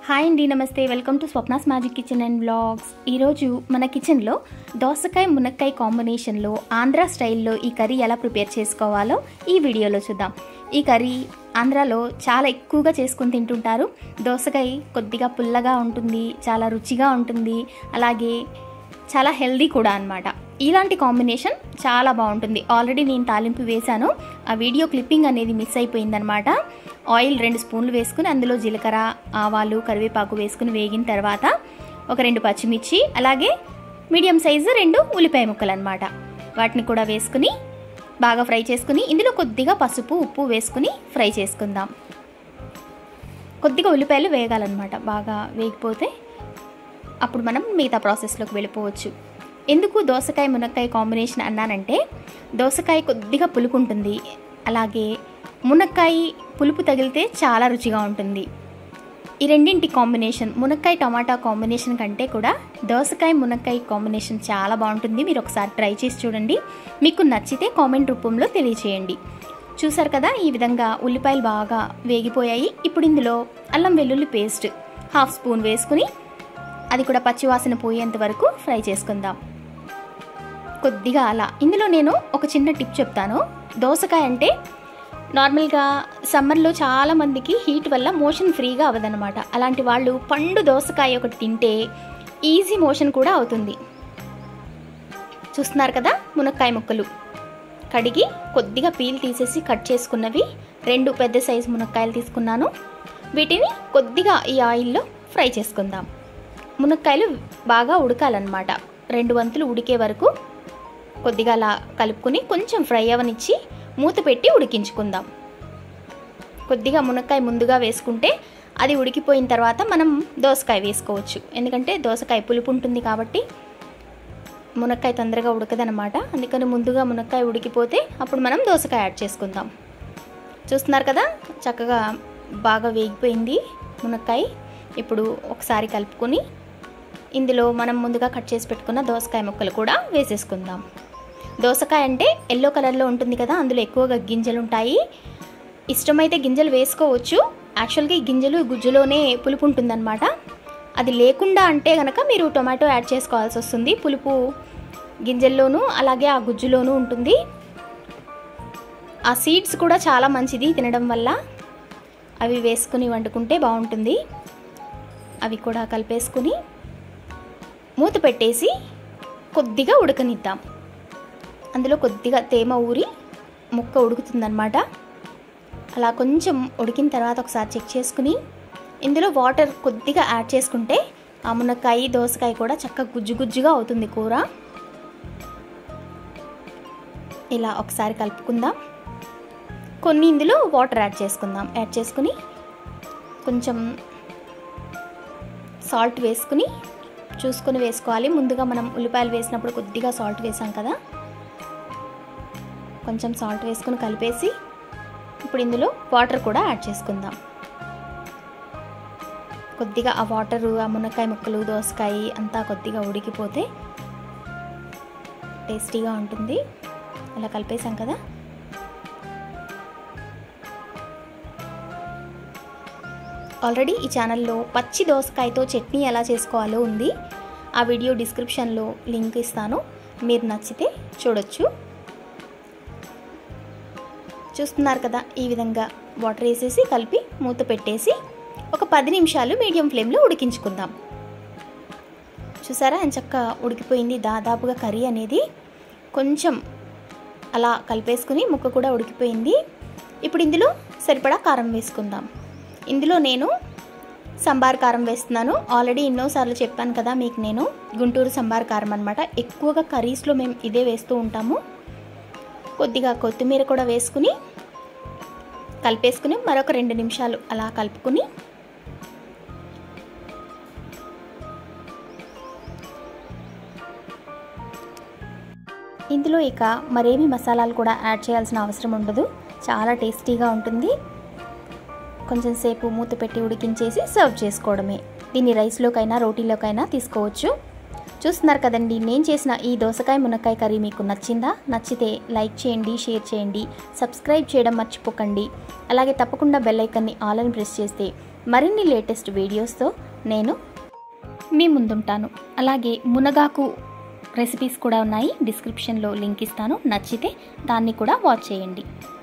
hi అండి నమస్తే welcome to Swapna's magic kitchen and blogs ఈరోజు మన కిచెన్లో దోసకాయ మునక్కాయ కాంబినేషన్లో ఆంధ్ర స్టైల్లో ఈ కర్రీ ఎలా ప్రిపేర్ చేసుకోవాలో ఈ వీడియోలో చూద్దాం ఈ కర్రీ ఆంధ్రాలో చాలా ఎక్కువగా చేసుకుని తింటుంటారు దోసకాయ కొద్దిగా పుల్లగా ఉంటుంది చాలా రుచిగా ఉంటుంది అలాగే చాలా హెల్దీ కూడా అన్నమాట ఇలాంటి కాంబినేషన్ చాలా బాగుంటుంది ఆల్రెడీ నేను తాలింపు వేశాను ఆ వీడియో క్లిప్పింగ్ అనేది మిస్ అయిపోయిందనమాట ఆయిల్ రెండు స్పూన్లు వేసుకుని అందులో జీలకర్ర ఆవాలు కరివేపాకు వేసుకుని వేగిన తర్వాత ఒక రెండు పచ్చిమిర్చి అలాగే మీడియం సైజు రెండు ఉల్లిపాయ ముక్కలు అనమాట వాటిని కూడా వేసుకుని బాగా ఫ్రై చేసుకుని ఇందులో కొద్దిగా పసుపు ఉప్పు వేసుకుని ఫ్రై చేసుకుందాం కొద్దిగా ఉల్లిపాయలు వేగాలన్నమాట బాగా వేగిపోతే అప్పుడు మనం మిగతా ప్రాసెస్లోకి వెళ్ళిపోవచ్చు ఎందుకు దోసకాయ మునక్కాయ కాంబినేషన్ అన్నానంటే దోసకాయ కొద్దిగా పులుపు ఉంటుంది అలాగే మునక్కాయ పులుపు తగిలితే చాలా రుచిగా ఉంటుంది ఈ రెండింటి కాంబినేషన్ మునక్కాయ టమాటా కాంబినేషన్ కంటే కూడా దోసకాయ మునక్కాయ కాంబినేషన్ చాలా బాగుంటుంది మీరు ఒకసారి ట్రై చేసి చూడండి మీకు నచ్చితే కామెంట్ రూపంలో తెలియచేయండి చూసారు కదా ఈ విధంగా ఉల్లిపాయలు బాగా వేగిపోయాయి ఇప్పుడు ఇందులో అల్లం వెల్లుల్లి పేస్ట్ హాఫ్ స్పూన్ వేసుకుని అది కూడా పచ్చివాసన పోయేంత వరకు ఫ్రై చేసుకుందాం కొద్దిగా అలా ఇందులో నేను ఒక చిన్న టిప్ చెప్తాను దోసకాయ అంటే నార్మల్గా సమ్మర్లో చాలా మందికి హీట్ వల్ల మోషన్ ఫ్రీగా అవ్వదన్నమాట అలాంటి వాళ్ళు పండు దోసకాయ ఒకటి తింటే ఈజీ మోషన్ కూడా అవుతుంది చూస్తున్నారు కదా మునక్కాయ ముక్కలు కడిగి కొద్దిగా పీల్ తీసేసి కట్ చేసుకున్నవి రెండు పెద్ద సైజు మునక్కాయలు తీసుకున్నాను వీటిని కొద్దిగా ఈ ఆయిల్లో ఫ్రై చేసుకుందాం మునక్కాయలు బాగా ఉడకాలన్నమాట రెండు వంతులు ఉడికే వరకు కొద్దిగా అలా కలుపుకొని కొంచెం ఫ్రై అవనిచ్చి మూత పెట్టి ఉడికించుకుందాం కొద్దిగా మునక్కాయ ముందుగా వేసుకుంటే అది ఉడికిపోయిన తర్వాత మనం దోసకాయ వేసుకోవచ్చు ఎందుకంటే దోసకాయ పులుపు ఉంటుంది కాబట్టి మునక్కాయ తొందరగా ఉడకదనమాట అందుకని ముందుగా మునక్కాయ ఉడికిపోతే అప్పుడు మనం దోసకాయ యాడ్ చేసుకుందాం చూస్తున్నారు కదా చక్కగా బాగా వేగిపోయింది మునక్కాయ ఇప్పుడు ఒకసారి కలుపుకొని ఇందులో మనం ముందుగా కట్ చేసి పెట్టుకున్న దోసకాయ ముక్కలు కూడా వేసేసుకుందాం దోసకాయ అంటే ఎల్లో కలర్లో ఉంటుంది కదా అందులో ఎక్కువగా గింజలు ఉంటాయి ఇష్టమైతే గింజలు వేసుకోవచ్చు యాక్చువల్గా ఈ గింజలు గుజ్జులోనే పులుపు ఉంటుందన్నమాట అది లేకుండా అంటే కనుక మీరు టొమాటో యాడ్ చేసుకోవాల్సి వస్తుంది పులుపు గింజల్లోనూ అలాగే ఆ గుజ్జులోనూ ఉంటుంది ఆ సీడ్స్ కూడా చాలా మంచిది తినడం వల్ల అవి వేసుకుని వండుకుంటే బాగుంటుంది అవి కూడా కలిపేసుకుని మూత పెట్టేసి కొద్దిగా ఉడకనిద్దాం అందులో కొద్దిగా తేమ ఊరి ముక్క ఉడుకుతుందన్నమాట అలా కొంచెం ఉడికిన తర్వాత ఒకసారి చెక్ చేసుకుని ఇందులో వాటర్ కొద్దిగా యాడ్ చేసుకుంటే ఆ మునక్కాయ దోసకాయ కూడా చక్కగా గుజ్జు గుజ్జుగా అవుతుంది కూర ఇలా ఒకసారి కలుపుకుందాం కొన్ని ఇందులో వాటర్ యాడ్ చేసుకుందాం యాడ్ చేసుకుని కొంచెం సాల్ట్ వేసుకుని చూసుకొని వేసుకోవాలి ముందుగా మనం ఉల్లిపాయలు వేసినప్పుడు కొద్దిగా సాల్ట్ వేసాం కదా కొంచెం సాల్ట్ వేసుకుని కలిపేసి ఇప్పుడు ఇందులో వాటర్ కూడా యాడ్ చేసుకుందాం కొద్దిగా ఆ వాటరు ఆ మునక్కాయ ముక్కలు దోసకాయ అంతా కొద్దిగా ఉడికిపోతే టేస్టీగా ఉంటుంది అలా కలిపేసాం కదా ఆల్రెడీ ఈ ఛానల్లో పచ్చి దోసకాయతో చట్నీ ఎలా చేసుకోవాలో ఉంది ఆ వీడియో డిస్క్రిప్షన్లో లింక్ ఇస్తాను మీరు నచ్చితే చూడొచ్చు చూస్తున్నారు కదా ఈ విధంగా వాటర్ వేసేసి కలిపి మూత పెట్టేసి ఒక పది నిమిషాలు మీడియం ఫ్లేమ్లో ఉడికించుకుందాం చూసారా చక్క ఉడికిపోయింది దాదాపుగా కర్రీ అనేది కొంచెం అలా కలిపేసుకుని ముక్క కూడా ఉడికిపోయింది ఇప్పుడు ఇందులో సరిపడా కారం వేసుకుందాం ఇందులో నేను సంబార్ కారం వేస్తున్నాను ఆల్రెడీ ఎన్నోసార్లు చెప్పాను కదా మీకు నేను గుంటూరు సంబార్ కారం అనమాట ఎక్కువగా కర్రీస్లో మేము ఇదే వేస్తూ ఉంటాము కొద్దిగా కొత్తిమీర కూడా వేసుకుని కలిపేసుకుని మరొక రెండు నిమిషాలు అలా కలుపుకుని ఇందులో ఇక మరేమి మసాలాలు కూడా యాడ్ చేయాల్సిన అవసరం ఉండదు చాలా టేస్టీగా ఉంటుంది కొంచెం సేపు మూత పెట్టి ఉడికించేసి సర్వ్ చేసుకోవడమే దీన్ని రైస్లోకైనా రోటీలోకైనా తీసుకోవచ్చు చూస్తున్నారు కదండి నేను చేసిన ఈ దోసకాయ మునక్కాయ కర్రీ మీకు నచ్చిందా నచ్చితే లైక్ చేయండి షేర్ చేయండి సబ్స్క్రైబ్ చేయడం మర్చిపోకండి అలాగే తప్పకుండా బెల్ ఐకన్ని ఆల్ అని ప్రెస్ చేస్తే మరిన్ని లేటెస్ట్ వీడియోస్తో నేను మీ ముందుంటాను అలాగే మునగాకు రెసిపీస్ కూడా ఉన్నాయి డిస్క్రిప్షన్లో లింక్ ఇస్తాను నచ్చితే దాన్ని కూడా వాచ్ చేయండి